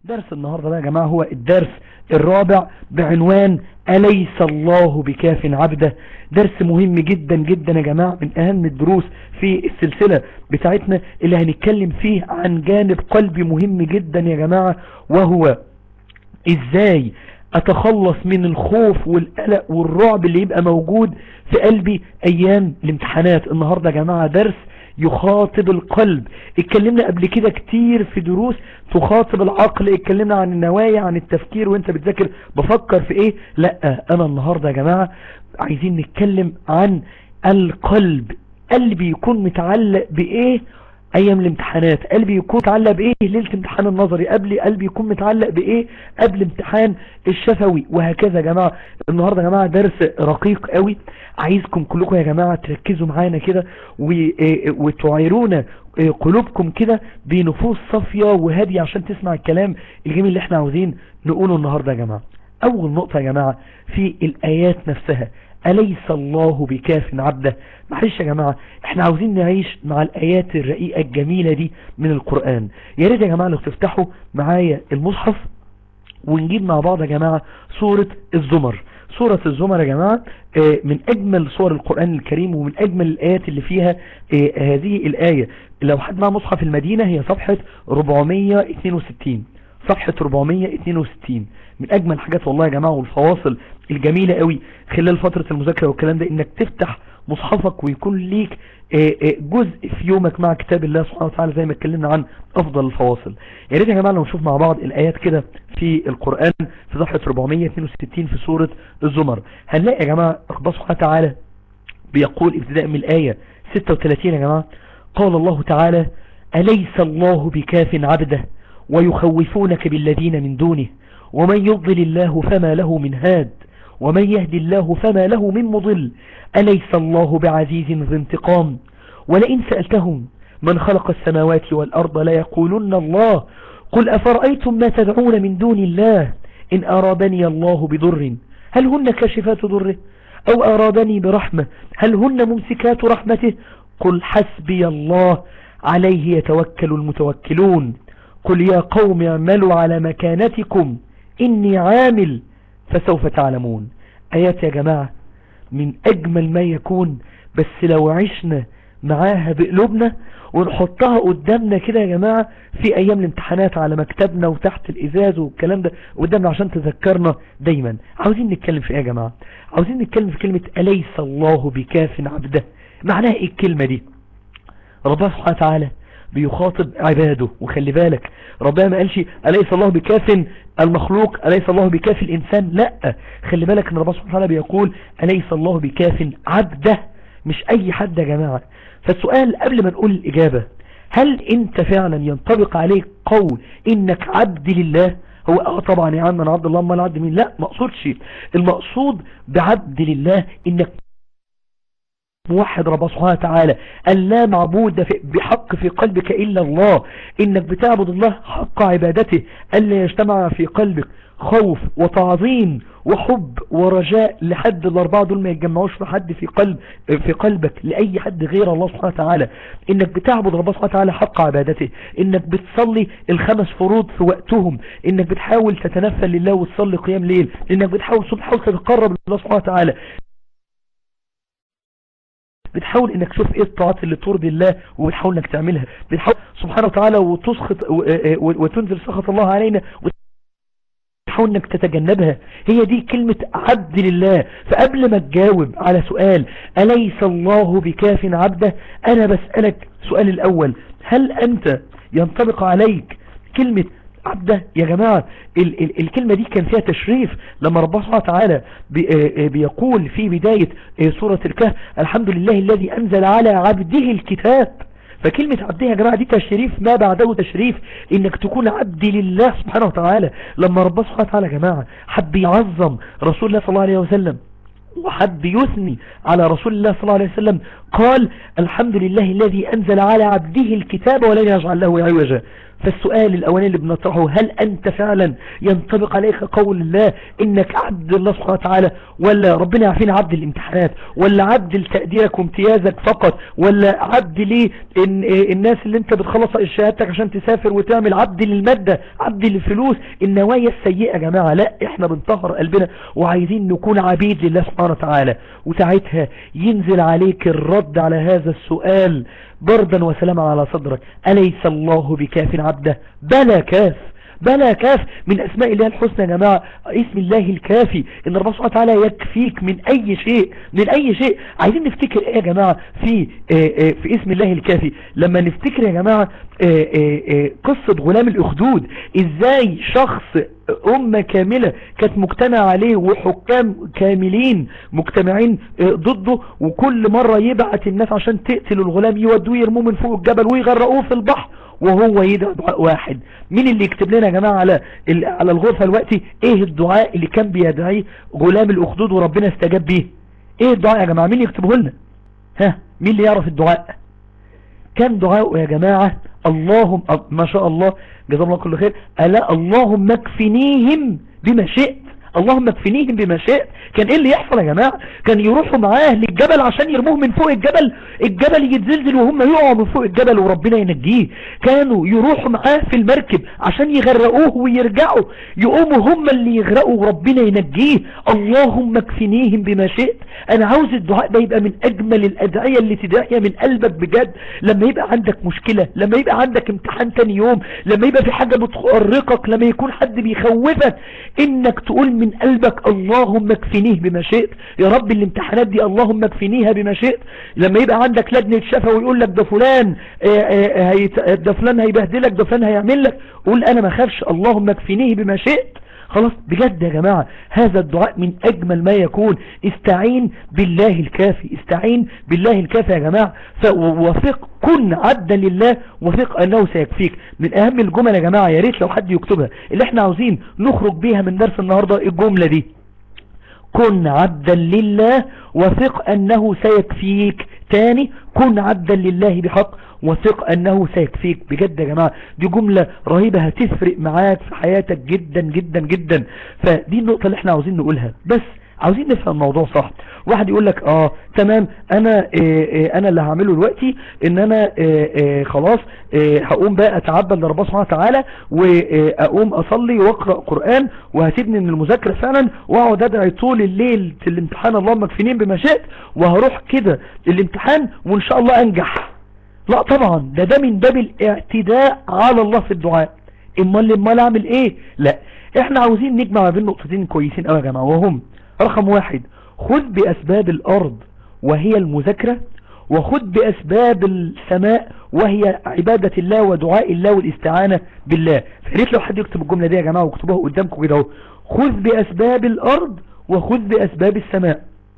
درس النهاردة بقى يا جماعة هو الدرس الرابع بعنوان أليس الله بكاف عبده درس مهم جدا جدا يا جماعة من أهم الدروس في السلسلة بتاعتنا اللي هنتكلم فيه عن جانب قلبي مهم جدا يا جماعة وهو ازاي اتخلص من الخوف والقلق والرعب اللي يبقى موجود في قلبي ايام الامتحانات النهاردة يا جماعة درس يخاطب القلب اتكلمنا قبل كده كتير في دروس تخاطب العقل اتكلمنا عن النوايا عن التفكير وانت بتذاكر بفكر في ايه لا انا النهاردة يا جماعة عايزين نتكلم عن القلب قلبي يكون متعلق بايه ايام الامتحانات قلبي يكون متعلق بايه ليلة امتحان النظري قبل قلبي يكون متعلق بايه قبل امتحان الشفوي وهكذا يا جماعة النهاردة يا جماعة درس رقيق قوي عايزكم كلكم يا جماعة تركزوا معانا كده وتعيرونا قلوبكم كده بنفوس صافية وهادية عشان تسمع الكلام الجميل اللي احنا عاوزين نقوله النهاردة يا جماعة اول نقطة يا جماعة في الايات نفسها أليس الله بكاف عبده معلش يا جماعة احنا عاوزين نعيش مع الآيات الرقيقة الجميلة دي من القرآن يا ريت يا جماعة لو تفتحوا معايا المصحف ونجيب مع بعض يا جماعة سورة الزمر سورة الزمر يا جماعة من أجمل صور القرآن الكريم ومن أجمل الآيات اللي فيها هذه الآية لو حد مع مصحف المدينة هي صفحة 462 صفحة 462 من اجمل حاجات والله يا جماعة والفواصل الجميلة قوي خلال فترة المذاكرة والكلام ده انك تفتح مصحفك ويكون ليك جزء في يومك مع كتاب الله سبحانه وتعالى زي ما اتكلمنا عن افضل الفواصل يا ريت يا جماعة لو نشوف مع بعض الايات كده في القرآن في صفحة 462 في سورة الزمر هنلاقي يا جماعة الله سبحانه وتعالى بيقول ابتداء من الاية 36 يا جماعة قال الله تعالى أليس الله بكاف عبده ويخوفونك بالذين من دونه ومن يضل الله فما له من هاد ومن يهدي الله فما له من مضل أليس الله بعزيز ذي انتقام ولئن سألتهم من خلق السماوات والأرض ليقولن الله قل أفرأيتم ما تدعون من دون الله إن أرادني الله بضر هل هن كاشفات ضره أو أرادني برحمة هل هن ممسكات رحمته قل حسبي الله عليه يتوكل المتوكلون قل يا قوم اعملوا على مكانتكم إني عامل فسوف تعلمون آيات يا جماعة من أجمل ما يكون بس لو عشنا معاها بقلوبنا ونحطها قدامنا كده يا جماعة في أيام الامتحانات على مكتبنا وتحت الإزاز والكلام ده قدامنا عشان تذكرنا دايما عاوزين نتكلم في ايه يا جماعة عاوزين نتكلم في كلمة أليس الله بكاف عبده معناها ايه الكلمة دي ربنا سبحانه وتعالى بيخاطب عباده وخلي بالك ربنا ما قالش أليس الله بكاف المخلوق أليس الله بكاف الإنسان لا خلي بالك ان ربنا سبحانه وتعالى بيقول أليس الله بكاف عبده مش أي حد يا جماعة فالسؤال قبل ما نقول الإجابة هل انت فعلا ينطبق عليك قول انك عبد لله هو اه طبعا يا عم انا عبد الله ما عبد مين لا ما اقصدش المقصود بعبد لله انك موحد رب سبحانه وتعالى أن لا معبود بحق في قلبك إلا الله إنك بتعبد الله حق عبادته ألا يجتمع في قلبك خوف وتعظيم وحب ورجاء لحد الأربعة دول ما يتجمعوش في حد في قلب في قلبك لأي حد غير الله سبحانه وتعالى إنك بتعبد رب سبحانه وتعالى حق عبادته إنك بتصلي الخمس فروض في وقتهم إنك بتحاول تتنفل لله وتصلي قيام ليل إنك بتحاول تحاول تتقرب لله سبحانه وتعالى بتحاول انك تشوف ايه الطاعات اللي ترضي الله وبتحاول انك تعملها بتحاول سبحانه وتعالى وتسخط وتنزل سخط الله علينا وتحاول انك تتجنبها هي دي كلمة عبد لله فقبل ما تجاوب على سؤال أليس الله بكاف عبده انا بسألك سؤال الاول هل انت ينطبق عليك كلمة عبده يا جماعة ال ال الكلمة دي كان فيها تشريف لما ربنا سبحانه وتعالى بي بيقول في بداية سورة الكهف الحمد لله الذي أنزل على عبده الكتاب فكلمة عبده يا جماعة دي تشريف ما بعده تشريف انك تكون عبد لله سبحانه وتعالى لما ربنا سبحانه وتعالى يا جماعة حب يعظم رسول الله صلى الله عليه وسلم وحب يثني على رسول الله صلى الله عليه وسلم قال الحمد لله الذي أنزل على عبده الكتاب ولن يجعل له عوجا فالسؤال الأولاني اللي بنطرحه هل أنت فعلا ينطبق عليك قول الله إنك عبد الله سبحانه وتعالى ولا ربنا يعفينا عبد الامتحانات ولا عبد لتقديرك وامتيازك فقط ولا عبد ليه إن الناس اللي انت بتخلص شهادتك عشان تسافر وتعمل عبد للمادة عبد للفلوس النوايا السيئة يا جماعة لا احنا بنطهر قلبنا وعايزين نكون عبيد لله سبحانه وتعالى وساعتها ينزل عليك الرد على هذا السؤال بردا وسلاما على صدرك أليس الله بكاف عبده بلا كاف بلا كاف من أسماء الله الحسنى يا جماعة اسم الله الكافي إن ربنا سبحانه وتعالى يكفيك من أي شيء من أي شيء عايزين نفتكر إيه يا جماعة في آآ آآ في اسم الله الكافي لما نفتكر يا جماعة آآ قصة غلام الأخدود إزاي شخص أمة كاملة كانت مجتمع عليه وحكام كاملين مجتمعين ضده وكل مرة يبعت الناس عشان تقتل الغلام يودوه يرموه من فوق الجبل ويغرقوه في البحر وهو يدعو دعاء واحد مين اللي يكتب لنا يا جماعة على على الغرفة الوقتي ايه الدعاء اللي كان بيدعيه غلام الاخدود وربنا استجاب بيه ايه الدعاء يا جماعة مين يكتبه لنا ها مين اللي يعرف الدعاء كان دعاء يا جماعة اللهم ما شاء الله جزاهم الله كل خير ألا اللهم اكفنيهم بما شئت اللهم اكفنيهم بما شئت كان ايه اللي يحصل يا جماعة كان يروحوا معاه للجبل عشان يرموه من فوق الجبل الجبل يتزلزل وهم يقعوا من فوق الجبل وربنا ينجيه كانوا يروحوا معاه في المركب عشان يغرقوه ويرجعوا يقوموا هم اللي يغرقوا وربنا ينجيه اللهم اكفنيهم بما شئت انا عاوز الدعاء ده يبقى من اجمل الادعية اللي تدعيها من قلبك بجد لما يبقى عندك مشكلة لما يبقى عندك امتحان تاني يوم لما يبقى في حاجة بتقرقك لما يكون حد بيخوفك انك تقول من قلبك اللهم اكفنيه بما شئت يا رب الامتحانات دي اللهم اكفنيها بما شئت لما يبقى عندك لجنة شفا ويقول لك ده فلان ده فلان هيبهدلك ده فلان هيعمل لك قول انا ما خافش اللهم اكفنيه بما شئت خلاص بجد يا جماعة هذا الدعاء من أجمل ما يكون استعين بالله الكافي استعين بالله الكافي يا جماعة وثق كن عبدا لله وثق أنه سيكفيك من أهم الجمل يا جماعة يا ريت لو حد يكتبها اللي احنا عاوزين نخرج بيها من درس النهاردة الجملة دي كن عبدا لله وثق أنه سيكفيك تاني كن عبدا لله بحق وثق أنه سيكفيك بجد يا جماعة دي جملة رهيبة هتفرق معاك في حياتك جدا جدا جدا فدي النقطة اللي احنا عاوزين نقولها بس عاوزين نفهم الموضوع صح واحد يقول لك اه تمام انا إيه إيه انا اللي هعمله دلوقتي ان انا إيه خلاص هقوم بقى اتعبد لربنا سبحانه وتعالى واقوم اصلي واقرا قران وهسيبني من المذاكره فعلا واقعد ادعي طول الليل في الامتحان اللهم اكفنين بما شئت وهروح كده الامتحان وان شاء الله انجح لا طبعا ده ده من باب الاعتداء على الله في الدعاء امال امال اعمل ايه لا احنا عاوزين نجمع ما بين نقطتين كويسين قوي يا جماعه وهم رقم واحد خذ باسباب الارض وهي المذاكرة وخذ باسباب السماء وهي عبادة الله ودعاء الله والاستعانة بالله فريت لو حد يكتب الجملة دي يا جماعة واكتبوها قدامكم كده اهو خذ باسباب الارض وخذ باسباب السماء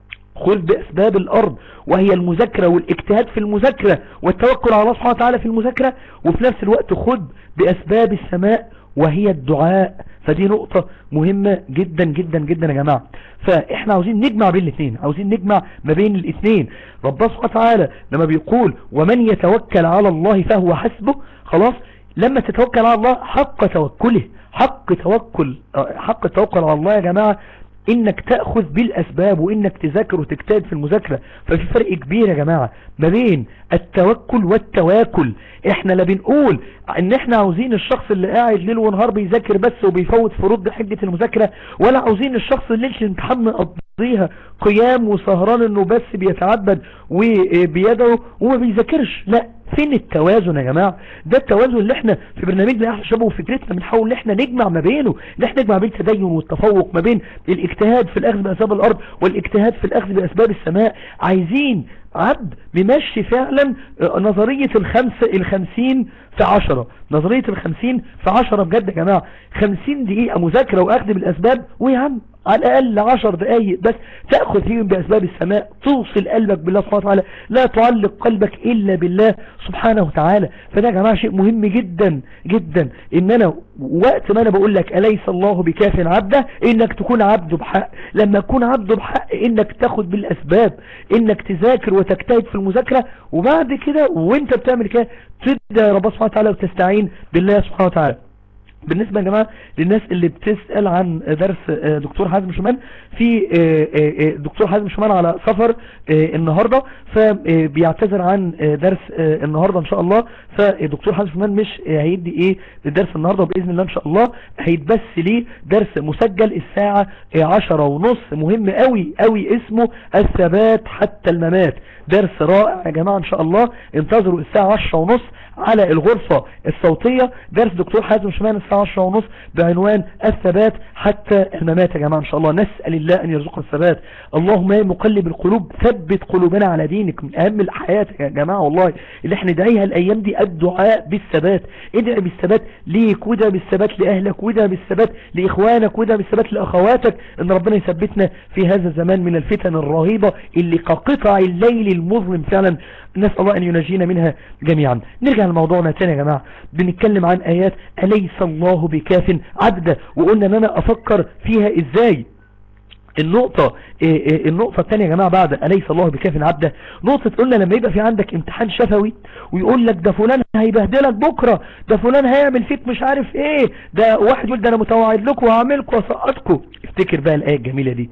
خذ بأسباب الأرض وهي المذاكرة والاجتهاد في المذاكرة والتوكل على الله سبحانه وتعالى في المذاكرة وفي نفس الوقت خذ بأسباب السماء وهي الدعاء فدي نقطة مهمة جدا جدا جدا يا جماعة فاحنا عاوزين نجمع بين الاثنين عاوزين نجمع ما بين الاثنين ربنا سبحانه وتعالى لما بيقول ومن يتوكل على الله فهو حسبه خلاص لما تتوكل على الله حق توكله حق توكل حق التوكل على الله يا جماعة انك تأخذ بالاسباب وانك تذاكر وتجتهد في المذاكرة ففي فرق كبير يا جماعة ما بين التوكل والتواكل احنا لا بنقول ان احنا عاوزين الشخص اللي قاعد ليل ونهار بيذاكر بس وبيفوت فروض بحجة المذاكرة ولا عاوزين الشخص اللي ليلة الامتحان مقضيها قيام وسهران انه بس بيتعبد وبيدعو وما بيذاكرش لا فين التوازن يا جماعة ده التوازن اللي احنا في برنامجنا احنا شبه وفكرتنا بنحاول ان احنا نجمع ما بينه ان احنا نجمع بين التدين والتفوق ما بين الاجتهاد في الاخذ باسباب الارض والاجتهاد في الاخذ باسباب السماء عايزين عبد بمشي فعلا نظرية الخمسة الخمسين في عشرة نظرية الخمسين في عشرة بجد يا جماعة خمسين دقيقة مذاكرة واخذ بالاسباب ويا عم على الأقل عشر دقايق بس تأخذ فيهم بأسباب السماء توصل قلبك بالله سبحانه وتعالى لا تعلق قلبك إلا بالله سبحانه وتعالى فده يا جماعة شيء مهم جدا جدا إن أنا وقت ما أنا بقول لك أليس الله بكاف عبده إنك تكون عبده بحق لما تكون عبده بحق إنك تاخد بالأسباب إنك تذاكر وتجتهد في المذاكرة وبعد كده وانت بتعمل كده تبدأ رب سبحانه وتعالى وتستعين بالله سبحانه وتعالى بالنسبة يا جماعة للناس اللي بتسأل عن درس آه، دكتور حازم شمان في آه، آه، دكتور حازم شمان على سفر النهاردة فبيعتذر عن درس النهاردة ان شاء الله فدكتور حازم شمان مش هيدي ايه درس النهاردة بإذن الله ان شاء الله هيتبث ليه درس مسجل الساعة عشرة ونص مهم قوي قوي اسمه الثبات حتى الممات درس رائع يا جماعة ان شاء الله انتظروا الساعة عشرة ونص على الغرفة الصوتية درس دكتور حازم شمان الساعة 10 ونص بعنوان الثبات حتى الممات يا جماعة ان شاء الله نسأل الله ان يرزقنا الثبات اللهم يا مقلب القلوب ثبت قلوبنا على دينك من اهم الحياة يا جماعة والله اللي احنا ندعيها الايام دي الدعاء بالثبات ادعي بالثبات ليك وده بالثبات لاهلك وده بالثبات لاخوانك وده بالثبات لاخواتك ان ربنا يثبتنا في هذا الزمان من الفتن الرهيبة اللي كقطع الليل المظلم فعلا نسأل الله أن ينجينا منها جميعا نرجع لموضوعنا تاني يا جماعة بنتكلم عن آيات أليس الله بكاف عبده وقلنا أن أنا أفكر فيها إزاي النقطة إيه، إيه، النقطة الثانية يا جماعة بعد أليس الله بكاف عبده نقطة قلنا لما يبقى في عندك امتحان شفوي ويقول لك ده فلان هيبهدلك بكرة ده فلان هيعمل فيك مش عارف ايه ده واحد يقول ده انا متوعد لكم وهعملكم واسقطكم افتكر بقى الآية الجميلة دي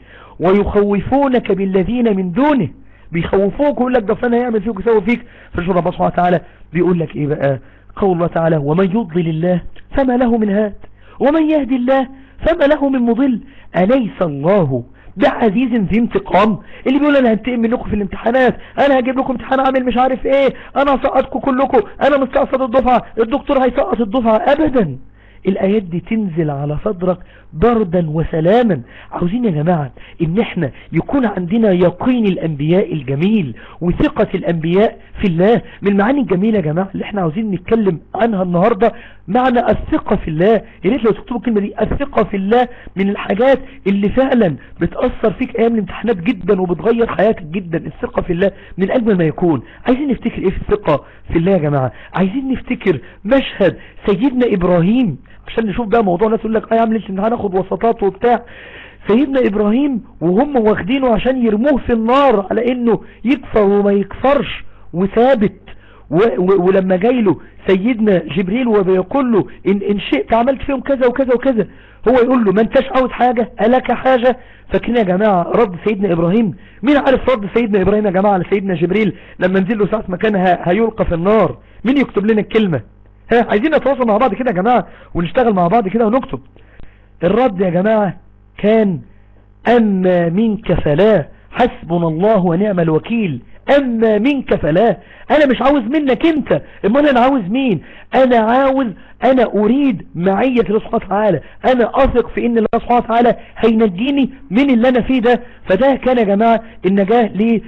ويخوفونك بالذين من دونه بيخوفوك ويقول لك ده فلان هيعمل فيك ويسوي فيك فشوف ربنا سبحانه وتعالى بيقول لك ايه بقى قول الله تعالى ومن يضلل الله فما له من هاد ومن يهدي الله فما له من مضل أليس الله ده عزيز ذي انتقام اللي بيقول انا هنتقم منكم في الامتحانات انا هجيب لكم امتحان عامل مش عارف ايه انا هسقطكم كلكم انا مستقصد الدفعة الدكتور هيسقط الدفعة ابدا الايات دي تنزل على صدرك بردا وسلاما عاوزين يا جماعة ان احنا يكون عندنا يقين الانبياء الجميل وثقة الانبياء في الله من المعاني الجميلة يا جماعة اللي احنا عاوزين نتكلم عنها النهاردة معنى الثقة في الله يا ريت لو تكتبوا الكلمة دي الثقة في الله من الحاجات اللي فعلا بتأثر فيك ايام الامتحانات جدا وبتغير حياتك جدا الثقة في الله من اجمل ما يكون عايزين نفتكر ايه في الثقة في الله يا جماعة عايزين نفتكر مشهد سيدنا ابراهيم عشان نشوف بقى موضوع ناس يقول لك اه يا عم ليش هناخد وسطات وبتاع سيدنا ابراهيم وهم واخدينه عشان يرموه في النار على انه يكفر وما يكفرش وثابت ولما جاي له سيدنا جبريل وبيقول له إن, إن شئت عملت فيهم كذا وكذا وكذا هو يقول له ما انتش عاوز حاجة ألك حاجة فاكرين يا جماعة رد سيدنا إبراهيم مين عارف رد سيدنا إبراهيم يا جماعة على سيدنا جبريل لما نزل له ساعة مكانها هيلقى في النار مين يكتب لنا الكلمة ها عايزين نتواصل مع بعض كده يا جماعة ونشتغل مع بعض كده ونكتب الرد يا جماعة كان أما منك فلا حسبنا الله ونعم الوكيل أما منك فلا أنا مش عاوز منك أنت إما أنا عاوز مين أنا عاوز أنا أريد معية الله سبحانه وتعالى أنا أثق في إن الله سبحانه وتعالى هينجيني من اللي أنا فيه ده فده كان يا جماعة النجاة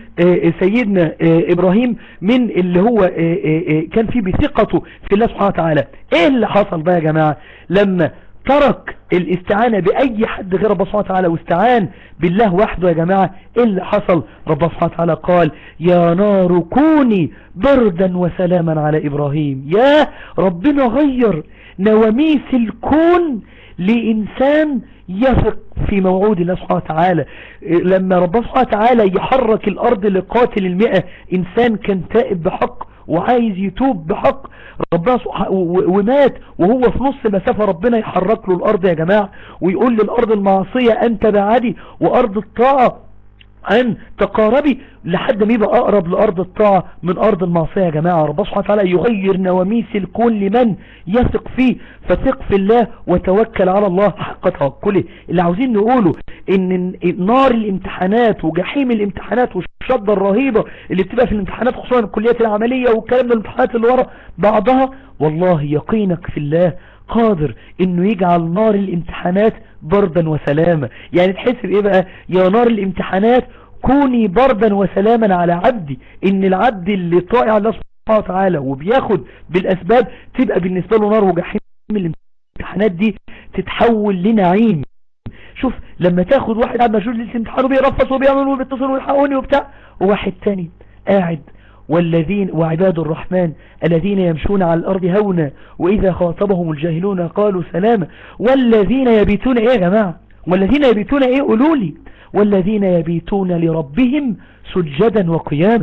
لسيدنا إبراهيم من اللي هو كان فيه بثقته في الله سبحانه وتعالى إيه اللي حصل بقى يا جماعة لما ترك الاستعانة بأي حد غير رب سبحانه وتعالى واستعان بالله وحده يا جماعة ايه اللي حصل رب سبحانه وتعالى قال يا نار كوني بردا وسلاما على إبراهيم يا ربنا غير نواميس الكون لإنسان يثق في موعود الله سبحانه وتعالى لما رب سبحانه وتعالى يحرك الأرض لقاتل المئة إنسان كان تائب بحق وعايز يتوب بحق ربنا ومات وهو في نص مسافة ربنا يحرك له الارض يا جماعة ويقول للارض المعصية انت بعدي وارض الطاعة ان تقاربي لحد ما يبقى اقرب لارض الطاعة من ارض المعصية يا جماعة رب سبحانه وتعالى يغير نواميس الكون لمن يثق فيه فثق في الله وتوكل على الله حق توكله اللي عاوزين نقوله ان نار الامتحانات وجحيم الامتحانات والشدة الرهيبة اللي بتبقى في الامتحانات خصوصا الكليات العملية والكلام ده الامتحانات اللي ورا بعضها والله يقينك في الله قادر انه يجعل نار الامتحانات بردا وسلاما يعني تحس بايه بقى يا نار الامتحانات كوني بردا وسلاما على عبدي ان العبد اللي طائع الله سبحانه وتعالى وبياخد بالاسباب تبقى بالنسبة له نار وجحيم الامتحانات دي تتحول لنعيم شوف لما تاخد واحد قاعد مشغول لسه امتحان وبيرفص وبيعمل وبيتصل ويلحقوني وبتاع وواحد تاني قاعد والذين وعباد الرحمن الذين يمشون على الأرض هونا وإذا خاطبهم الجاهلون قالوا سلاما والذين يبيتون إيه يا جماعة والذين يبيتون إيه قولوا لي والذين يبيتون لربهم سجدا وقياما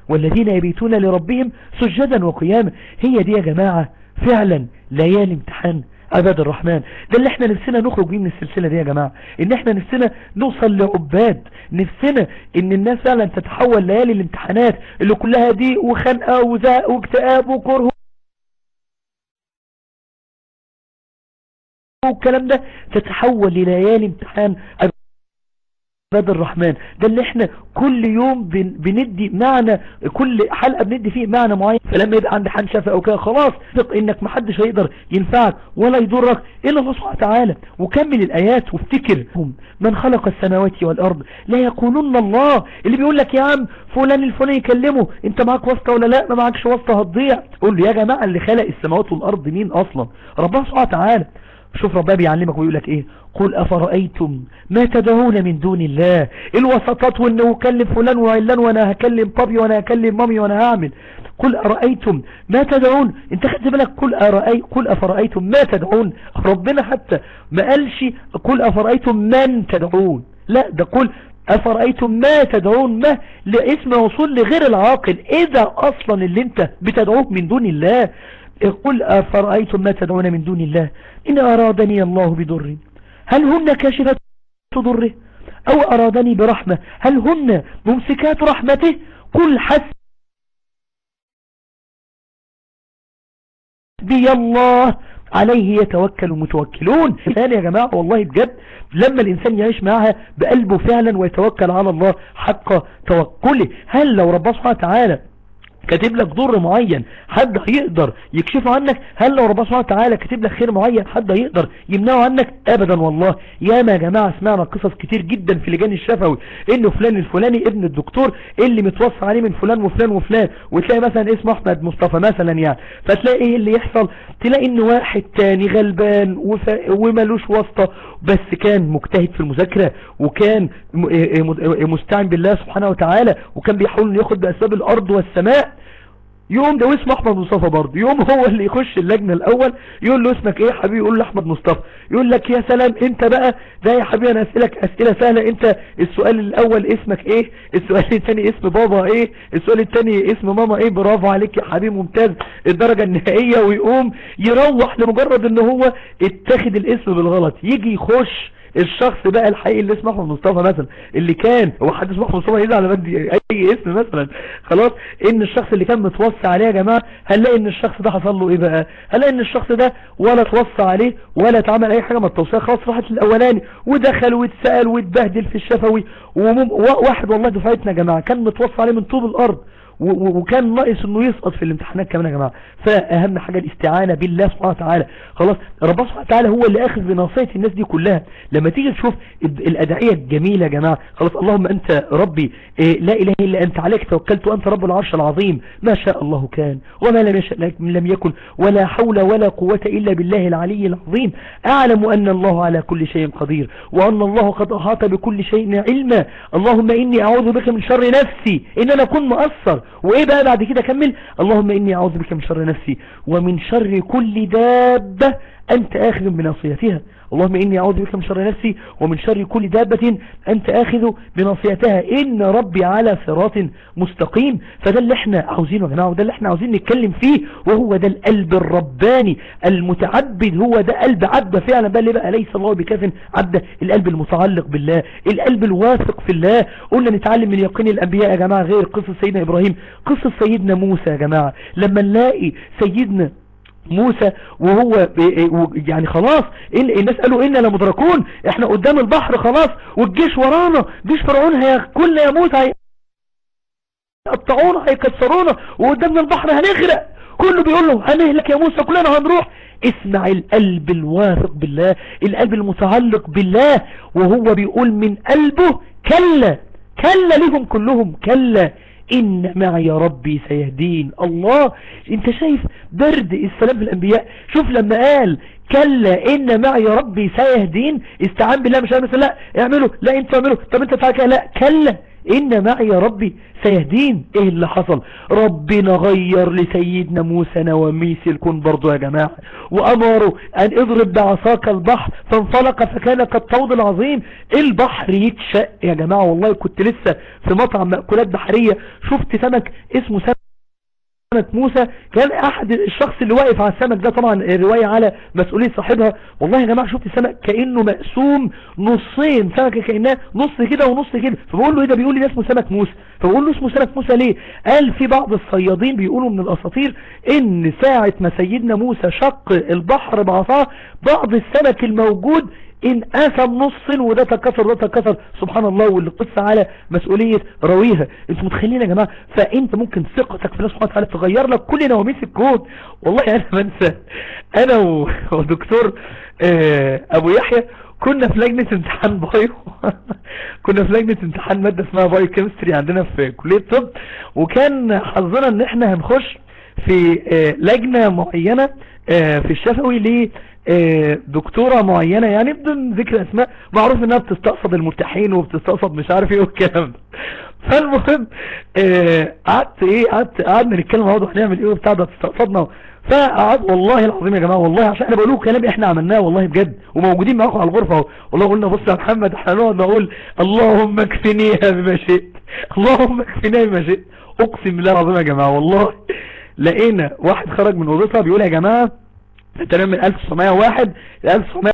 والذين يبيتون لربهم سجدا وقياما هي دي يا جماعة فعلا ليالي امتحان عباد الرحمن ده اللي احنا نفسنا نخرج بيه من السلسلة دي يا جماعة ان احنا نفسنا نوصل لعباد نفسنا ان الناس فعلا تتحول ليالي الامتحانات اللي كلها دي وخنقة وزاق واكتئاب وكره والكلام ده تتحول لليالي امتحان عباد الرحمن ده اللي احنا كل يوم بن بندي معنى كل حلقة بندي فيه معنى معين فلما يبقى عند حد شافع او كده خلاص ثق انك محدش هيقدر ينفعك ولا يضرك الا الله سبحانه وتعالى وكمل الايات وافتكر من خلق السماوات والارض لا يقولون الله اللي بيقول لك يا عم فلان الفلاني يكلمه انت معاك واسطة ولا لا ما معكش واسطة هتضيع قول له يا جماعة اللي خلق السماوات والارض مين اصلا ربنا سبحانه وتعالى شوف ربنا بيعلمك ويقول لك ايه قل افرأيتم ما تدعون من دون الله الوسطات وانه اكلم فلان وعلان وانا هكلم بابي وانا هكلم مامي وانا هعمل قل ارأيتم ما تدعون انت خدت بالك قل أرأي قل افرأيتم ما تدعون ربنا حتى ما قالش قل افرأيتم من تدعون لا ده قل أفرأيتم ما تدعون ما لاسم وصول لغير العاقل إيه ده أصلا اللي انت بتدعوه من دون الله قل أفرأيتم ما تدعون من دون الله إن أرادني الله بضر هل هن كاشفات ضره أو أرادني برحمة هل هن ممسكات رحمته قل حسبي الله عليه يتوكل المتوكلون الآن يا جماعة والله بجد لما الإنسان يعيش معها بقلبه فعلا ويتوكل على الله حق توكله هل لو ربنا سبحانه وتعالى كاتب لك ضر معين حد هيقدر يكشفه عنك هل لو ربنا سبحانه وتعالى كاتب لك خير معين حد هيقدر يمنعه عنك ابدا والله يا ما يا جماعه سمعنا قصص كتير جدا في لجان الشفوي انه فلان الفلاني ابن الدكتور اللي متوصى عليه من فلان وفلان وفلان وتلاقي مثلا اسمه احمد مصطفى مثلا يعني فتلاقي ايه اللي يحصل تلاقي ان واحد تاني غلبان وف... وملوش واسطه بس كان مجتهد في المذاكره وكان مستعن بالله سبحانه وتعالى وكان بيحاول ياخد باسباب الارض والسماء يوم ده واسمه احمد مصطفى برضه يوم هو اللي يخش اللجنة الاول يقول له اسمك ايه حبيبي يقول له احمد مصطفى يقول لك يا سلام انت بقى ده يا حبيبي انا اسئلك اسئلة سهلة انت السؤال الاول اسمك ايه السؤال الثاني اسم بابا ايه السؤال الثاني اسم ماما ايه برافو عليك يا حبيبي ممتاز الدرجة النهائية ويقوم يروح لمجرد ان هو اتخذ الاسم بالغلط يجي يخش الشخص بقى الحقيقي اللي اسمه احمد مصطفى مثلا اللي كان هو حد اسمه احمد مصطفى يزعل على بدي اي اسم مثلا خلاص ان الشخص اللي كان متوصى عليه يا جماعه هنلاقي ان الشخص ده حصل له ايه بقى هنلاقي ان الشخص ده ولا توصى عليه ولا اتعمل اي حاجه من التوصيه خلاص راحت الاولاني ودخل واتسال واتبهدل في الشفوي وواحد والله دفعتنا يا جماعه كان متوصى عليه من طوب الارض وكان ناقص انه يسقط في الامتحانات كمان يا جماعه فاهم حاجه الاستعانه بالله سبحانه وتعالى خلاص ربنا سبحانه وتعالى هو اللي اخذ بناصيه الناس دي كلها لما تيجي تشوف الادعيه الجميله يا جماعه خلاص اللهم انت ربي إيه لا اله الا انت عليك توكلت وانت رب العرش العظيم ما شاء الله كان وما لم يشاء لم يكن ولا حول ولا قوه الا بالله العلي العظيم اعلم ان الله على كل شيء قدير وان الله قد احاط بكل شيء علما اللهم اني اعوذ بك من شر نفسي ان انا اكون مقصر وايه بقى بعد كده كمل اللهم اني اعوذ بك من شر نفسي ومن شر كل دابة انت اخذ بناصيتها اللهم إني أعوذ بك من شر نفسي ومن شر كل دابة أنت آخذ بنصيتها إن ربي على صراط مستقيم فده اللي احنا عاوزينه يا جماعة وده اللي احنا عاوزين نتكلم فيه وهو ده القلب الرباني المتعبد هو ده قلب عبد فعلا بقى بقى ليس الله بكاف عبد القلب المتعلق بالله القلب الواثق في الله قلنا نتعلم من يقين الأنبياء يا جماعة غير قصة سيدنا إبراهيم قصة سيدنا موسى يا جماعة لما نلاقي سيدنا موسى وهو يعني خلاص الناس قالوا إنا لمدركون احنا قدام البحر خلاص والجيش ورانا جيش فرعون هياكلنا يا موسى هيقطعونا هيكسرونا وقدامنا البحر هنغرق كله بيقول له هنهلك يا موسى كلنا هنروح اسمع القلب الواثق بالله القلب المتعلق بالله وهو بيقول من قلبه كلا كلا لهم كلهم كلا إن معي ربي سيهدين الله انت شايف برد السلام في الأنبياء شوف لما قال كلا إن معي ربي سيهدين استعان بالله مش مثلا لا اعملوا لا انت اعملوا طب انت تعالى لا كلا ان معي يا ربي سيهدين ايه اللي حصل ربنا غير لسيدنا موسى نواميس الكون برضو يا جماعة وامره ان اضرب بعصاك البحر فانفلق فكان كالطود العظيم البحر يتشق يا جماعة والله كنت لسه في مطعم مأكولات بحرية شفت سمك اسمه سمك سمك موسى كان احد الشخص اللي واقف على السمك ده طبعا الرواية على مسؤولية صاحبها والله يا جماعة شفت سمك كأنه مقسوم نصين سمكة كأنها نص كده ونص كده فبقول له ايه ده بيقول لي ده اسمه سمك موسى فبقول له اسمه سمك موسى ليه قال في بعض الصيادين بيقولوا من الاساطير ان ساعة ما سيدنا موسى شق البحر بعصاه بعض السمك الموجود انقسم نص وده تكسر وده تكسر سبحان الله واللي قصة على مسؤولية رويها انتوا متخيلين يا جماعة فانت ممكن ثقتك في الله سبحانه وتعالى تغير لك كل نواميس الكون والله انا بنسى انا ودكتور ابو يحيى كنا في لجنة امتحان بايو كنا في لجنة امتحان مادة اسمها بايو كيمستري عندنا في كلية طب وكان حظنا ان احنا هنخش في لجنة معينة في الشفوي ليه دكتورة معينة يعني بدون ذكر اسماء معروف انها بتستقصد المرتاحين وبتستقصد مش عارف ايه والكلام ده فالمهم قعدت ايه قعدت قعدنا نتكلم اهو هنعمل ايه وبتاع ده تستقصدنا فقعد والله العظيم يا جماعه والله عشان انا بقول لكم كلام احنا عملناه والله بجد وموجودين معاكم على الغرفه اهو والله قلنا بص يا محمد احنا نقعد نقول اللهم اكفنيها بما شئت اللهم اكفنيها بما شئت اقسم بالله العظيم يا جماعه والله لقينا واحد خرج من اوضتها بيقول يا جماعه تقريبا من 1901 ل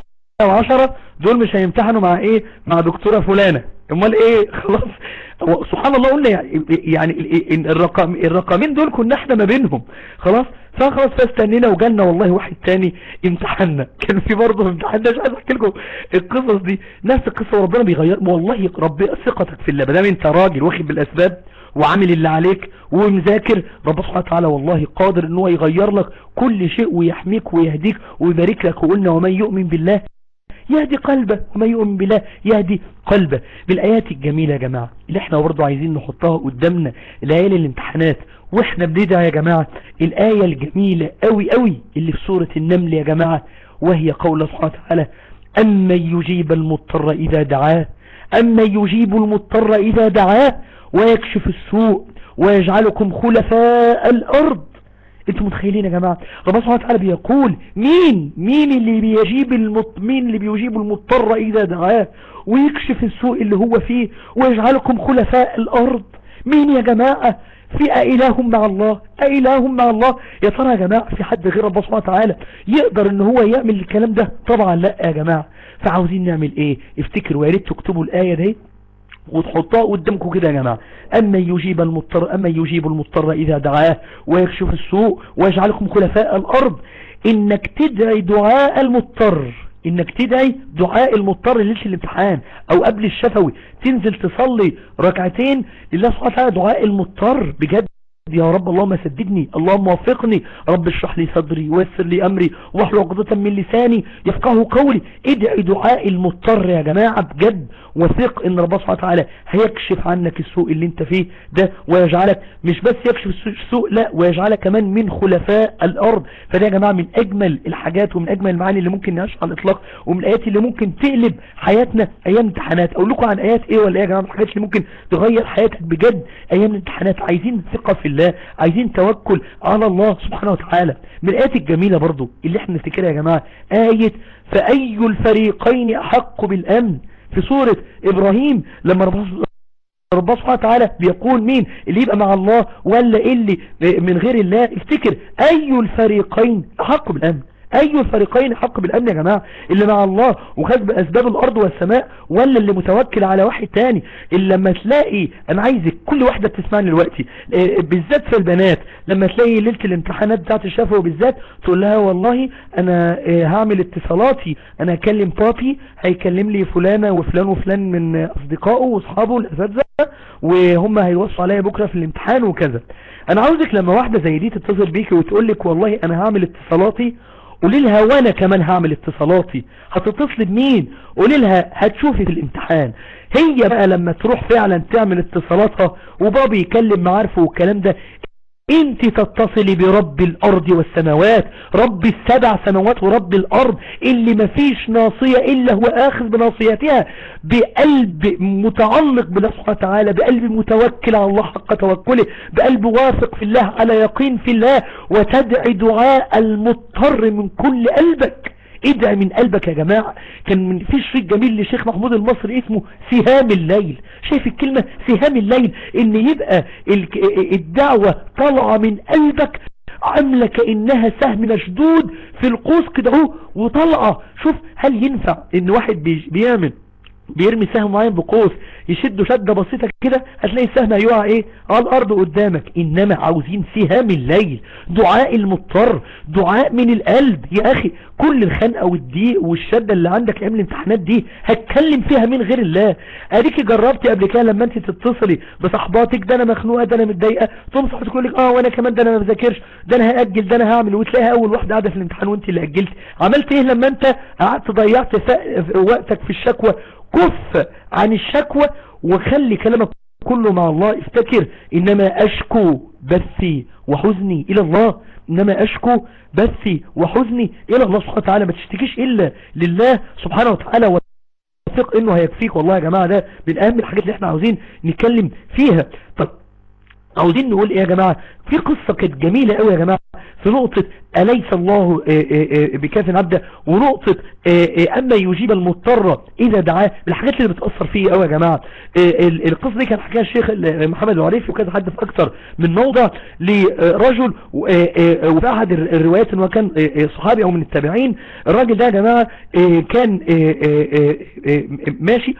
1910 دول مش هيمتحنوا مع ايه مع دكتورة فلانة امال ايه خلاص سبحان الله قلنا يعني, يعني الرقم الرقمين دول كنا احنا ما بينهم خلاص فخلاص فاستنينا وجالنا والله واحد تاني امتحنا كان في برضه امتحان مش عايز احكي لكم القصص دي نفس القصه وربنا بيغير والله رب ثقتك في الله ما دام انت راجل واخد بالاسباب وعامل اللي عليك ومذاكر رب سبحانه وتعالى والله قادر ان هو يغير لك كل شيء ويحميك ويهديك ويبارك لك وقلنا ومن يؤمن بالله يهدي قلبه ومن يؤمن بالله يهدي قلبه بالآيات الجميلة يا جماعة اللي احنا برضو عايزين نحطها قدامنا الآية الامتحانات واحنا بندعي يا جماعة الآية الجميلة قوي قوي اللي في سورة النمل يا جماعة وهي قول سبحانه وتعالى أما يجيب المضطر إذا دعاه أما يجيب المضطر إذا دعاه ويكشف السوء ويجعلكم خلفاء الأرض انتوا متخيلين يا جماعة ربنا سبحانه وتعالى بيقول مين مين اللي بيجيب المط... مين اللي بيجيب المضطر إذا دعاه ويكشف السوء اللي هو فيه ويجعلكم خلفاء الأرض مين يا جماعة في أإله مع الله أإله مع الله يا ترى يا جماعة في حد غير الله سبحانه وتعالى يقدر ان هو يعمل الكلام ده طبعا لا يا جماعة فعاوزين نعمل ايه افتكروا يا ريت تكتبوا الآية دي وتحطها قدامكم كده يا جماعة أما يجيب المضطر أما يجيب المضطر إذا دعاه ويكشف السوء ويجعلكم خلفاء الأرض إنك تدعي دعاء المضطر إنك تدعي دعاء المضطر ليلة الامتحان أو قبل الشفوي تنزل تصلي ركعتين لله سبحانه وتعالى دعاء المضطر بجد يا رب اللهم سددني اللهم وفقني رب اشرح لي صدري ويسر لي امري واحلل عقدة من لساني يفقهوا قولي ادعي دعاء المضطر يا جماعة بجد وثق ان رب سبحانه وتعالى هيكشف عنك السوء اللي انت فيه ده ويجعلك مش بس يكشف السوء لا ويجعلك كمان من خلفاء الارض فده يا جماعة من اجمل الحاجات ومن اجمل المعاني اللي ممكن نعيشها على الاطلاق ومن الايات اللي ممكن تقلب حياتنا ايام امتحانات اقول لكم عن ايات ايه ولا ايه يا جماعة الحاجات اللي ممكن تغير حياتك بجد ايام الامتحانات عايزين ثقة في الله عايزين توكل على الله سبحانه وتعالى من الآيات الجميلة برضو اللي احنا نفتكرها يا جماعة آية فأي الفريقين أحق بالأمن في سورة إبراهيم لما ربنا سبحانه وتعالى بيقول مين اللي يبقى مع الله ولا اللي من غير الله افتكر أي الفريقين أحق بالأمن اي الفريقين حق بالامن يا جماعة اللي مع الله وخذ باسباب الارض والسماء ولا اللي متوكل على واحد تاني اللي لما تلاقي انا عايزك كل واحدة بتسمعني دلوقتي بالذات في البنات لما تلاقي ليلة الامتحانات بتاعت الشفوي بالذات تقول لها والله انا هعمل اتصالاتي انا هكلم بابي هيكلم لي فلانة وفلان وفلان من اصدقائه واصحابه الاساتذة وهم هيوصوا عليا بكرة في الامتحان وكذا انا عاوزك لما واحدة زي دي تتصل بيكي وتقول لك والله انا هعمل اتصالاتي قولي لها وانا كمان هعمل اتصالاتي هتتصل بمين قولي لها هتشوفي في الامتحان هي بقى لما تروح فعلا تعمل اتصالاتها وبابي يكلم معارفه والكلام ده انت تتصلي برب الارض والسماوات رب السبع سماوات ورب الارض اللي مفيش ناصية الا هو اخذ بناصيتها بقلب متعلق بالله سبحانه وتعالى بقلب متوكل على الله حق توكله بقلب واثق في الله على يقين في الله وتدعي دعاء المضطر من كل قلبك ادعي من قلبك يا جماعة كان من في شريط جميل لشيخ محمود المصري اسمه سهام الليل شايف الكلمة سهام الليل ان يبقى الدعوة طالعة من قلبك عاملة كأنها سهم مشدود في القوس كده اهو وطلعة شوف هل ينفع ان واحد بيعمل بيرمي سهم معين بقوس يشده شدة بسيطة كده هتلاقي السهم هيقع ايه على الارض قدامك انما عاوزين سهام الليل دعاء المضطر دعاء من القلب يا اخي كل الخنقة والضيق والشدة اللي عندك ايام الامتحانات دي هتكلم فيها من غير الله اديكي جربتي قبل كده لما انت تتصلي بصحباتك ده انا مخنوقة ده انا متضايقة تقوم صاحبتك تقول لك اه وانا كمان ده انا ما بذاكرش ده انا هاجل ده انا هعمل وتلاقيها اول واحدة قاعدة في الامتحان وانت اللي اجلت عملت ايه لما انت قعدت ضيعت وقتك في الشكوى كف عن الشكوى وخلي كلامك كله مع الله افتكر انما اشكو بثي وحزني الى الله انما اشكو بثي وحزني الى الله سبحانه وتعالى ما تشتكيش الا لله سبحانه وتعالى وثق انه هيكفيك والله يا جماعة ده من اهم الحاجات اللي احنا عاوزين نتكلم فيها طب عاوزين نقول ايه يا جماعة في قصة كانت جميلة قوي يا جماعة في نقطة أليس الله آه، آه، آه، بكاف عبده ونقطة أما يجيب المضطر إذا دعاه بالحاجات اللي بتأثر فيه قوي يا جماعة القصة دي كان حكاها الشيخ محمد العريفي وكان حد في أكثر من موضع لرجل وفي أحد الروايات أنه كان صحابي أو من التابعين الراجل ده يا جماعة كان ماشي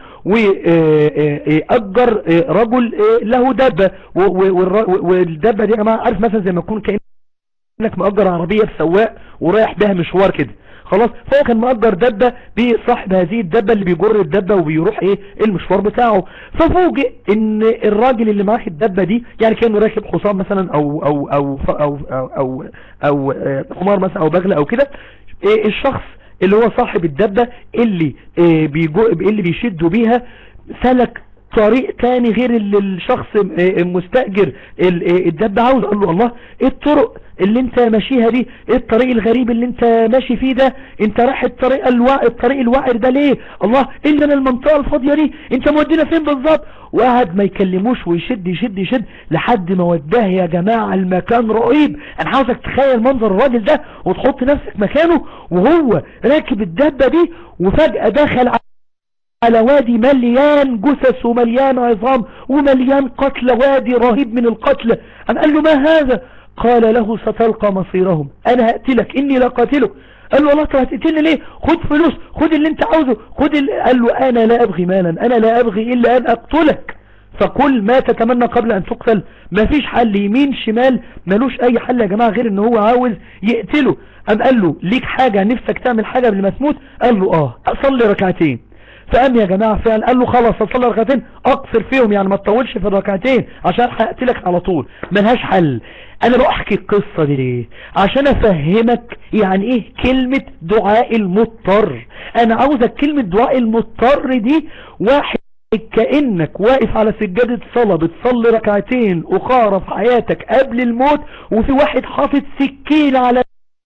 وأجر رجل له دابة والدابة دي يا جماعة عارف مثلا زي ما يكون كأن انك مأجر عربية بسواق ورايح بها مشوار كده خلاص فهو كان مأجر دبة بصاحب هذه الدبة اللي بيجر الدبة وبيروح ايه المشوار بتاعه ففوجئ ان الراجل اللي معاه الدبة دي يعني كانه راكب حصان مثلا او او او او او, أو, أو آه، حمار مثلا او بغلة او كده إيه الشخص اللي هو صاحب الدبة اللي إيه بيجو اللي بيشدوا بيها سلك طريق تاني غير اللي الشخص المستأجر الدب عاوز قال له الله ايه الطرق اللي انت ماشيها دي ايه الطريق الغريب اللي انت ماشي فيه ده انت رايح الطريق الوا... الطريق الوعر ده ليه الله الا انا المنطقة الفاضية دي انت مودينا فين بالظبط وقعد ما يكلموش ويشد يشد يشد لحد ما وداه يا جماعة المكان رهيب انا عاوزك تخيل منظر الراجل ده وتحط نفسك مكانه وهو راكب الدبة دي وفجأة دخل على وادي مليان جثث ومليان عظام ومليان قتل وادي رهيب من القتل أم قال له ما هذا قال له ستلقى مصيرهم أنا هقتلك إني لا قاتلك قال له والله انت هتقتلني ليه خد فلوس خد اللي انت عاوزه خد اللي قال له انا لا ابغي مالا انا لا ابغي الا ان اقتلك فكل ما تتمنى قبل ان تقتل مفيش حل يمين شمال ملوش اي حل يا جماعة غير ان هو عاوز يقتله قام قال له ليك حاجة نفسك تعمل حاجة قبل ما تموت قال له اه اصلي ركعتين فقام يا جماعة فعلا قال له خلاص اصلي ركعتين اقصر فيهم يعني ما تطولش في الركعتين عشان هقتلك على طول ملهاش حل انا بقى احكي القصة دي ليه عشان افهمك يعني ايه كلمة دعاء المضطر انا عاوزك كلمة دعاء المضطر دي واحد كأنك واقف على سجادة صلاة بتصلي ركعتين اخارة في حياتك قبل الموت وفي واحد حاطط سكين على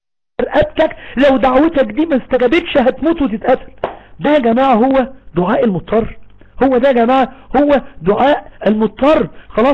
رقبتك لو دعوتك دي ما استجابتش هتموت وتتقتل ده يا جماعة هو دعاء المضطر هو ده يا جماعة هو دعاء المضطر خلاص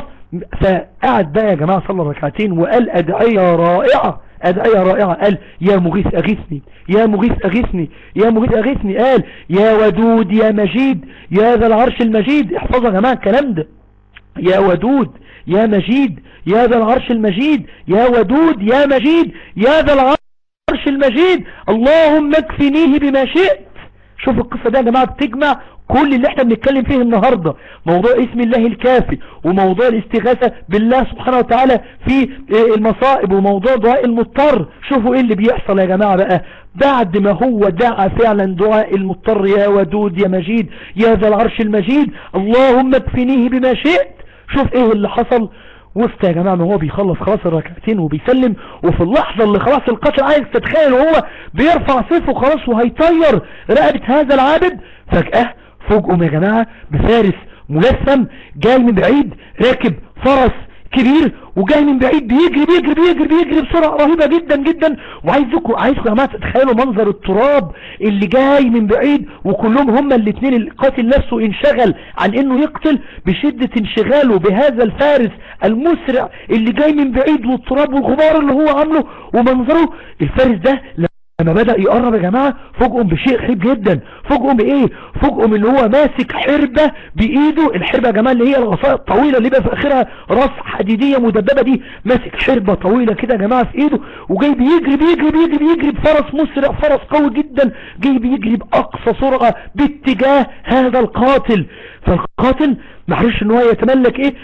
فقعد بقى يا جماعة صلى ركعتين وقال أدعية رائعة أدعية رائعة قال يا مغيث أغثني يا مغيث أغثني يا مغيث أغثني قال يا ودود يا مجيد يا ذا العرش المجيد احفظوا يا جماعة الكلام ده يا ودود يا مجيد يا ذا العرش المجيد يا ودود يا مجيد يا ذا العرش المجيد اللهم اكفنيه بما شئت شوف القصة دي يا جماعة بتجمع كل اللي احنا بنتكلم فيه النهاردة موضوع اسم الله الكافي وموضوع الاستغاثة بالله سبحانه وتعالى في المصائب وموضوع دعاء المضطر شوفوا ايه اللي بيحصل يا جماعة بقى بعد ما هو دعا فعلا دعاء المضطر يا ودود يا مجيد يا ذا العرش المجيد اللهم اكفنيه بما شئت شوف ايه اللي حصل وسط يا جماعة ما هو بيخلص خلاص الركعتين وبيسلم وفي اللحظة اللي خلاص القتل عايز تتخيل وهو بيرفع سيفه خلاص وهيطير رقبة هذا العابد فجأة فوجئهم يا جماعة بفارس ملثم جاي من بعيد راكب فرس كبير وجاي من بعيد بيجري بيجري بيجري بيجري بسرعة رهيبة جدا جدا وعايزكم عايزكم يا جماعة تتخيلوا منظر التراب اللي جاي من بعيد وكلهم هما الاثنين القاتل نفسه انشغل عن انه يقتل بشدة انشغاله بهذا الفارس المسرع اللي جاي من بعيد والتراب والغبار اللي هو عامله ومنظره الفارس ده لما بدأ يقرب يا جماعة فوجئهم بشيء غريب جدا فوجئهم بايه فوجئهم اللي هو ماسك حربة بايده الحربة يا جماعة اللي هي الغصاء الطويلة اللي بقى في اخرها راس حديدية مدببة دي ماسك حربة طويلة كده يا جماعة في ايده وجاي بيجري بيجري بيجري بيجري بفرس مسرع فرس قوي جدا جاي بيجري باقصى سرعة باتجاه هذا القاتل فالقاتل معرفش ان هو يتملك ايه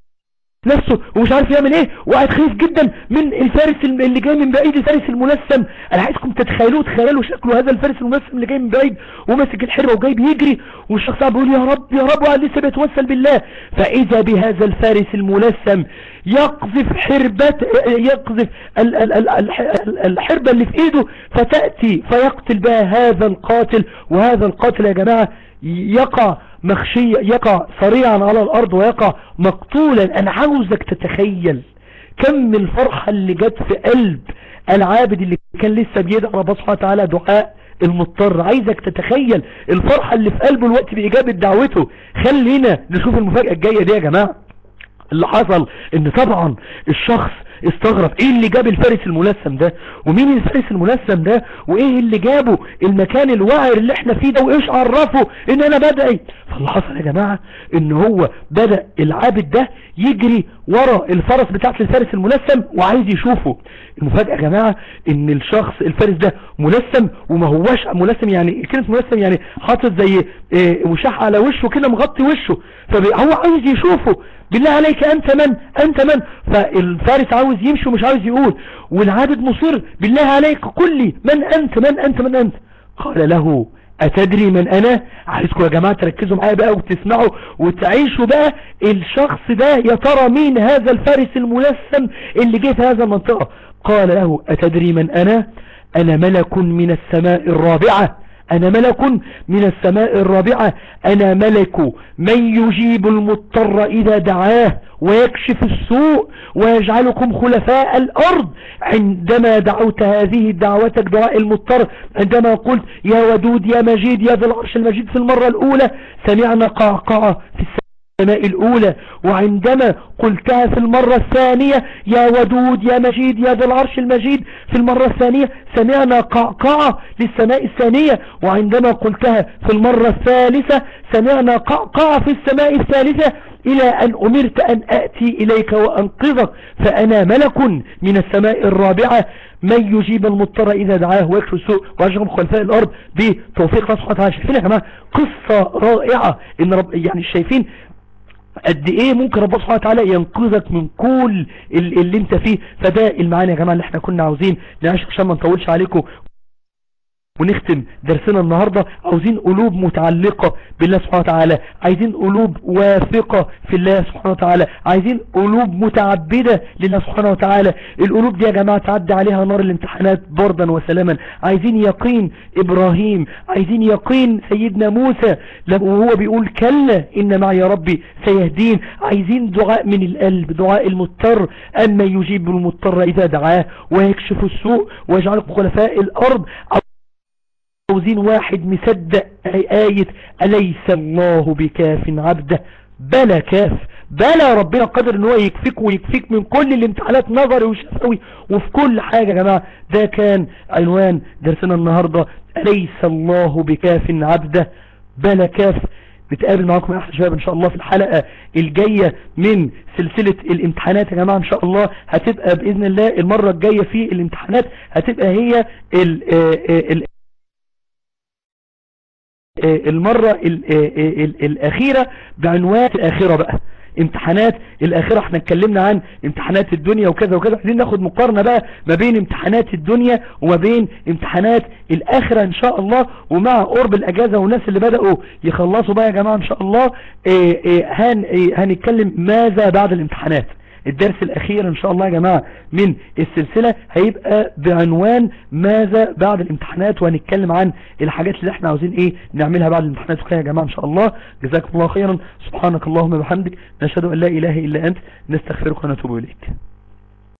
نفسه ومش عارف يعمل ايه وقاعد خايف جدا من الفارس اللي جاي من بعيد الفارس الملثم انا عايزكم تتخيلوه تخيلوا شكله هذا الفارس الملثم اللي جاي من بعيد وماسك الحربة وجاي بيجري والشخص قاعد بيقول يا رب يا رب وقاعد لسه بيتوسل بالله فاذا بهذا الفارس الملثم يقذف حربة يقذف ال ال ال ال الحربة اللي في ايده فتأتي فيقتل بها هذا القاتل وهذا القاتل يا جماعة يقع مخشي يقع سريعا على الارض ويقع مقتولا انا عاوزك تتخيل كم الفرحة اللي جت في قلب العابد اللي كان لسه بيدعو رب سبحانه وتعالى دعاء المضطر عايزك تتخيل الفرحة اللي في قلبه الوقت بإجابة دعوته خلينا نشوف المفاجأة الجاية دي يا جماعة اللي حصل ان طبعا الشخص استغرب ايه اللي جاب الفارس الملثم ده ومين الفارس الملثم ده وايه اللي جابه المكان الوعر اللي احنا فيه ده وايش عرفه ان انا بدعي فاللي حصل يا جماعة ان هو بدأ العابد ده يجري ورا الفرس بتاعت الفارس الملثم وعايز يشوفه المفاجأة يا جماعة ان الشخص الفارس ده ملثم وما هواش ملثم يعني كلمة ملثم يعني حاطط زي اه وشاح على وشه كده مغطي وشه فهو عايز يشوفه بالله عليك انت من انت من فالفارس عاوز يمشي ومش عاوز يقول والعابد مصر بالله عليك قل لي من انت من انت من انت قال له اتدري من انا عايزكم يا جماعة تركزوا معايا بقى وتسمعوا وتعيشوا بقى الشخص ده يا ترى مين هذا الفارس الملثم اللي جه في هذا المنطقة قال له اتدري من انا انا ملك من السماء الرابعة انا ملك من السماء الرابعة انا ملك من يجيب المضطر اذا دعاه ويكشف السوء ويجعلكم خلفاء الارض عندما دعوت هذه دعوتك دعاء المضطر عندما قلت يا ودود يا مجيد يا ذا العرش المجيد في المرة الاولى سمعنا قعقعة في السماء السماء الأولى وعندما قلتها في المرة الثانية يا ودود يا مجيد يا ذا العرش المجيد في المرة الثانية سمعنا قعقعة للسماء الثانية وعندما قلتها في المرة الثالثة سمعنا قعقعة في السماء الثالثة إلى أن أمرت أن أأتي إليك وأنقذك فأنا ملك من السماء الرابعة من يجيب المضطر إذا دعاه ويكشف السوء ويجعلهم خلفاء الأرض بتوفيق الله سبحانه وتعالى شايفين يا جماعة قصة رائعة إن رب يعني شايفين قد ايه ممكن ربنا سبحانه وتعالى ينقذك من كل اللي انت فيه فده المعاني يا جماعة اللي احنا كنا عاوزين نعيش عشان ما نطولش عليكم ونختم درسنا النهاردة عاوزين قلوب متعلقة بالله سبحانه وتعالى عايزين قلوب واثقة في الله سبحانه وتعالى عايزين قلوب متعبدة لله سبحانه وتعالى القلوب دي يا جماعة تعدي عليها نار الامتحانات بردا وسلاما عايزين يقين ابراهيم عايزين يقين سيدنا موسى وهو بيقول كلا ان معي ربي سيهدين عايزين دعاء من القلب دعاء المضطر اما يجيب المضطر اذا دعاه ويكشف السوء ويجعلكم خلفاء الارض عاوزين واحد مصدق آية أليس الله بكاف عبده بلا كاف بلا ربنا قدر ان هو يكفيك ويكفيك من كل الامتحانات نظري وشفوي وفي كل حاجة يا جماعة ده كان عنوان درسنا النهاردة أليس الله بكاف عبده بلا كاف نتقابل معاكم يا احلى شباب ان شاء الله في الحلقة الجاية من سلسلة الامتحانات يا جماعة ان شاء الله هتبقى باذن الله المرة الجاية في الامتحانات هتبقى هي ال ال المرة ال ال ال الأخيرة بعنوان الآخرة بقى امتحانات الآخرة احنا اتكلمنا عن امتحانات الدنيا وكذا وكذا عايزين ناخد مقارنة بقى ما بين امتحانات الدنيا وما بين امتحانات الآخرة ان شاء الله ومع قرب الأجازة والناس اللي بدأوا يخلصوا بقى يا جماعة ان شاء الله اه اه هن اه هنتكلم ماذا بعد الامتحانات الدرس الاخير ان شاء الله يا جماعة من السلسلة هيبقى بعنوان ماذا بعد الامتحانات وهنتكلم عن الحاجات اللي احنا عاوزين ايه نعملها بعد الامتحانات وكده يا جماعة ان شاء الله جزاكم الله خيرا سبحانك اللهم وبحمدك نشهد ان لا اله الا انت نستغفرك ونتوب اليك